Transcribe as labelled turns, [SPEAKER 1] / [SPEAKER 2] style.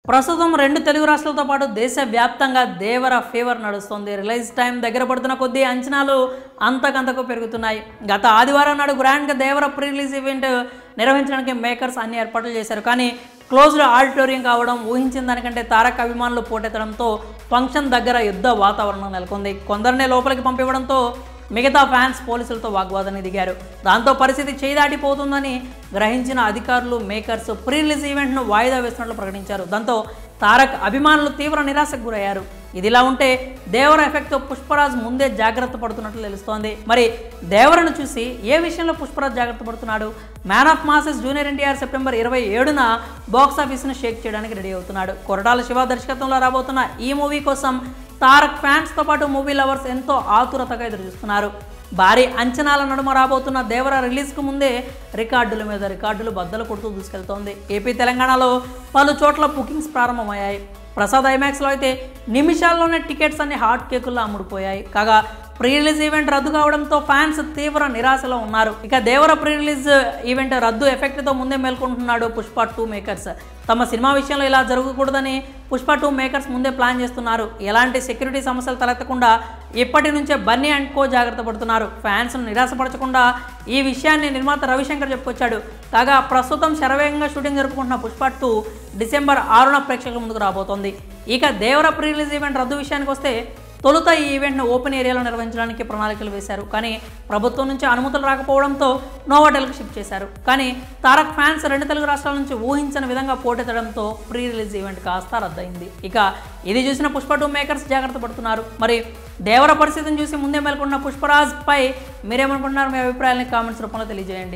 [SPEAKER 1] ప్రస్తుతం రెండు తెలుగు రాష్ట్రాలతో పాటు దేశవ్యాప్తంగా దేవర ఫీవర్ నడుస్తుంది రిలీజ్ టైం దగ్గర పడుతున్న కొద్దీ అంచనాలు అంతకంతకు పెరుగుతున్నాయి గత ఆదివారం నాడు గ్రాండ్గా దేవర ప్రీ రిలీజ్ ఈవెంట్ నిర్వహించడానికి మేకర్స్ అన్ని ఏర్పాట్లు చేశారు కానీ క్లోజ్డ్ ఆడిటోరియం కావడం ఊహించిన దానికంటే తారక్ అభిమానులు పోటెత్తడంతో ఫంక్షన్ దగ్గర యుద్ధ వాతావరణం నెలకొంది కొందరినే లోపలికి పంపివ్వడంతో మిగతా ఫ్యాన్స్ పోలీసులతో వాగ్వాదానికి దిగారు దాంతో పరిస్థితి చేదాటిపోతుందని గ్రహించిన అధికారులు మేకర్స్ ప్రీ రిలీజ్ ఈవెంట్ను వాయిదా వేస్తున్నట్లు ప్రకటించారు దాంతో తారక్ అభిమానులు తీవ్ర నిరాశకు గురయ్యారు ఇదిలా ఉంటే దేవర ఎఫెక్ట్తో పుష్పరాజ్ ముందే జాగ్రత్త పడుతున్నట్లు తెలుస్తోంది మరి దేవరను చూసి ఏ విషయంలో పుష్పరాజ్ జాగ్రత్త పడుతున్నాడు man of masses junior NTR September ఇరవై ఏడున బాక్స్ ఆఫీస్ను షేక్ చేయడానికి రెడీ అవుతున్నాడు కొరటాల శివ దర్శకత్వంలో రాబోతున్న ఈ మూవీ కోసం తారక్ ఫ్యాన్స్తో పాటు మూవీ లవర్స్ ఎంతో ఆతురతగా ఎదురు చూస్తున్నారు భారీ అంచనాల నడుమ రాబోతున్న దేవర రిలీజ్కు ముందే రికార్డుల మీద రికార్డులు బద్దలు కొడుతూ దూసుకెళ్తోంది ఏపీ తెలంగాణలో పలు చోట్ల బుకింగ్స్ ప్రారంభమయ్యాయి ప్రసాద్ ఐమాక్స్లో అయితే నిమిషాల్లోనే టికెట్స్ అన్ని హాట్ కేకుల్లో అమ్ముడుపోయాయి కాగా ప్రీ రిలీజ్ ఈవెంట్ రద్దు కావడంతో ఫ్యాన్స్ తీవ్ర నిరాశలో ఉన్నారు ఇక దేవర ప్రీ రిలీజ్ ఈవెంట్ రద్దు ఎఫెక్ట్తో ముందే మేల్కొంటున్నాడు పుష్ప టూ మేకర్స్ తమ సినిమా విషయంలో ఇలా జరగకూడదని పుష్ప టూ మేకర్స్ ముందే ప్లాన్ చేస్తున్నారు ఎలాంటి సెక్యూరిటీ సమస్యలు తలెత్తకుండా ఇప్పటి నుంచే బన్నీ అండ్ కో జాగ్రత్త పడుతున్నారు ఫ్యాన్స్ను నిరాశపరచకుండా ఈ విషయాన్ని నిర్మాత రవిశంకర్ చెప్పుకొచ్చాడు కాగా ప్రస్తుతం శరవేగంగా షూటింగ్ జరుపుకుంటున్న పుష్ప టూ డిసెంబర్ ఆరున ప్రేక్షకుల ముందుకు రాబోతోంది ఇక దేవర ప్రీ రిలీజ్ ఈవెంట్ రద్దు విషయానికి వస్తే తొలుత ఈ ఈవెంట్ను ఓపెన్ ఏరియాలో నిర్వహించడానికి ప్రణాళికలు వేశారు కానీ ప్రభుత్వం నుంచి అనుమతులు రాకపోవడంతో నోవాటెల్కి షిఫ్ట్ చేశారు కానీ తారక్ ఫ్యాన్స్ రెండు తెలుగు రాష్ట్రాల నుంచి ఊహించని విధంగా పోటెత్తడంతో ప్రీ రిలీజ్ ఈవెంట్ కాస్త రద్దయింది ఇక ఇది చూసిన పుష్ప టూ మేకర్స్ జాగ్రత్త పడుతున్నారు మరి దేవర పరిస్థితిని చూసి ముందే మేల్కొన్న పుష్పరాజ్ పై మీరేమనుకుంటున్నారు మీ అభిప్రాయాన్ని కామెంట్స్ రూపంలో తెలియజేయండి